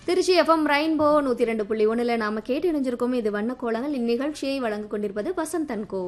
Trichy FM rainbow நூத்தி ரெண்டு புள்ளி ஒண்ணுல நாம கேட்டு இணைஞ்சிருக்கோம் இது வண்ண கோலங்கள் இந்நிகழ்ச்சியை வழங்கிக் கொண்டிருப்பது வசந்த் அன்கோ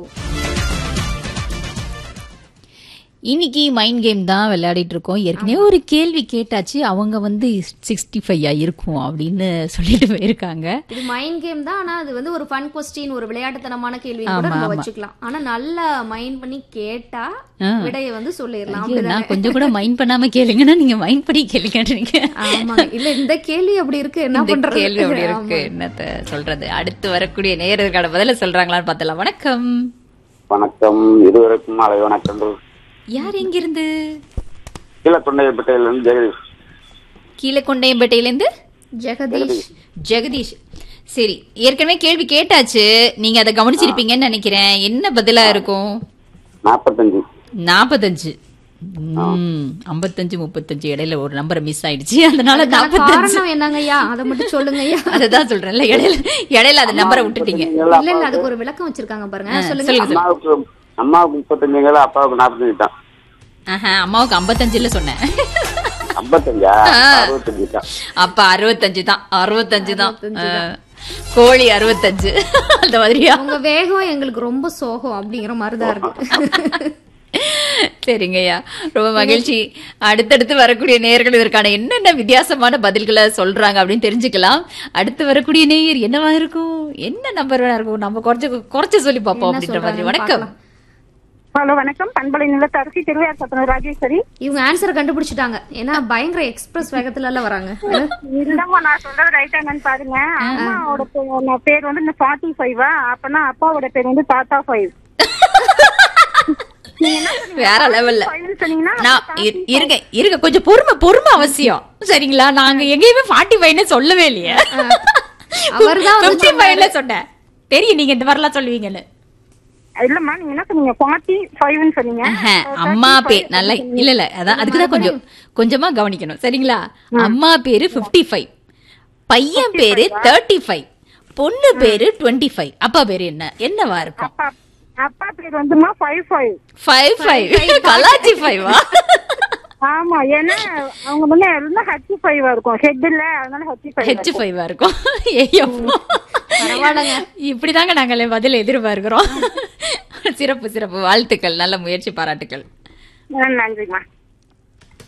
இன்னைக்கு மைண்ட் கேம் தான் விளையாடிட்டு இருக்கோம் ஏற்கனவே ஒரு கேள்வி கேட்டாச்சு அவங்க வந்து சிக்ஸ்டி ஃபைவ் இருக்கும் அப்படின்னு சொல்லிட்டு போயிருக்காங்க இது மைண்ட் கேம் தான் ஆனா அது வந்து ஒரு ஃபன் கொஸ்டின் ஒரு விளையாட்டுத்தனமான கேள்வி கூட ஆமா, நம்ம ஆமா. வச்சுக்கலாம் ஆனா நல்லா மைண்ட் பண்ணி கேட்டா ஆ. விடையை வந்து சொல்லிடலாம் ஐயோ, அப்படிதானே? நான் கொஞ்சம் கூட மைண்ட் பண்ணாம கேளுங்கன்னா நீங்க மைண்ட் பண்ணி கேளுங்கன்றீங்க ஆமாங்க இல்ல இந்த கேள்வி அப்படி இருக்கு என்ன இந்த பண்றது கேள்வி அப்படி இருக்கு என்னத்த சொல்றது அடுத்து வரக்கூடிய நேயர்களுக்கான பதில சொல்றாங்களான்னு பார்த்தலாம் வணக்கம் வணக்கம் இருவருக்கும் மாலை வணக்கங்கள் யார் எங்கிருந்து கீழே தொண்டையப்பட்டையிலிருந்து ஜெகதீஷ் கீழே கொண்டையம்பேட்டையிலேருந்து ஜெகதீஷ் ஜெகதீஷ் சரி ஏற்கனவே கேள்வி கேட்டாச்சு நீங்க அதை கவனிச்சிருப்பீங்கன்னு நினைக்கிறேன் என்ன பதிலா இருக்கும் நாற்பத்தஞ்சு நாற்பத்தஞ்சு ம், ஐம்பத்தஞ்சு முப்பத்தஞ்சு இடையில ஒரு நம்பர் மிஸ் ஆயிடுச்சு அதனால அதுக்கான நாற்பத்தஞ்சு காரணம் என்னங்கய்யா அதை மட்டும் சொல்லுங்க ஐயா அதுதான் சொல்றேன்ல இடையில இடையில அந்த நம்பரை விட்டுட்டீங்க இல்ல இல்ல அதுக்கு ஒரு விளக்கம் வச்சிருக்காங்க பாருங்க சொல்லுங்க சொல்லுங்க சொல்லுங்க அம்மாவுக்கு அம்மாவுக்கு முப்பத்தஞ்சுங்கள அப்பாவுக்கு நாற்பத்தஞ்சு தான் ஆஹா, அம்மாவுக்கு ஐம்பத்தஞ்சுல சொன்னேன் ஐம்பத்தஞ்சா அறுபத்தஞ்சு தான் அப்ப அறுபத்தஞ்சு தான் அறுபத்தஞ்சு தான் ஆ, கோழி அறுபத்தஞ்சு அந்த மாதிரியா உங்க வேகம் எங்களுக்கு ரொம்ப சோகம் அப்படிங்கிற மாதிரிதான் இருக்கு சரிங்கய்யா ரொம்ப மகிழ்ச்சி அடுத்தடுத்து வரக்கூடிய நேயர்கள் இதற்கான என்னென்ன வித்தியாசமான பதில்களை சொல்றாங்க அப்படின்னு தெரிஞ்சுக்கலாம் அடுத்து வரக்கூடிய நேயர் என்னவா இருக்கும் என்ன நம்பர் வேணா இருக்கும் நம்ம குறைச்சு குறைச்சு சொல்லி பார்ப்போம் என்ன அப்படின்ற மாதிரி சொல்றாங்கன்னு வணக்கம் பார்க்கலாம். ஹலோ வணக்கம் பண்பலை நிலத்தரசி திருவையார் சத்தனம் ராஜேஸ்வரி இவங்க ஆன்சரை கண்டுபிடிச்சிட்டாங்க ஏன்னா பயங்கர எக்ஸ்பிரஸ் வேகத்துல எல்லாம் வராங்க இல்லம்மா நான் சொல்றது ரைட்டாங்கன்னு பாருங்க அம்மாவோட பே- நான் பேர் வந்து இந்த ஃபார்ட்டி ஃபைவா அப்பனா அப்பாவோட பேர் வந்து தாத்தா ஃபைவ் வேற லெவல்ல ஃபைவ்னு சொன்னீங்கன்னா நான் இரு- இருங்க இருங்க கொஞ்சம் பொறுமை பொறுமை அவசியம் சரிங்களா நாங்க எங்கேயுமே ஃபார்ட்டி ஃபைவ்னு சொல்லவே இல்லையே அவர்தான் வந்து ஃபிஃப்டி ஃபைவ்ல சொன்னேன் தெரியும் நீங்க இந்த மாதிரிலாம் சொல்லுவீங்கன்னு இல்லம்மா நீங்க என்ன சொன்னீங்க ஃபார்ட்டி ஃபைவ்னு சொன்னீங்க ஆஹா, அம்மா பேர் நல்லா இல்ல இல்ல அதான் அதுக்குதான் கொஞ்சம் கொஞ்சமா கவனிக்கணும் சரிங்களா அம்மா பேரு 55 ஃபைவ் பையன் பேரு தேர்ட்டி ஃபைவ் பொண்ணு பேரு டுவெண்ட்டி ஃபைவ் அப்பா பேரு என்ன என்னவா இருக்கும் அப்பா அப்பா பேர் வந்துமா ஃபைவ் ஃபைவ் ஃபைவ் ஃபைவ் கலாச்சி ஃபைவா ஆமா ஏன்னா அவங்க வந்து இருந்தா ஹச்சி ஃபைவா இருக்கும் ஹெட் இல்ல அதனால ஹச்சி ஃபைவ் ஹெச் ஃபைவா இருக்கும் ஐயோ பரவாயில்லைங்க. இப்படிதாங்க நாங்களே பதில் எதிர்பார்க்கிறோம் சிறப்பு சிறப்பு வாழ்த்துக்கள் நல்ல முயற்சி பாராட்டுக்கள் நன்றிம்மா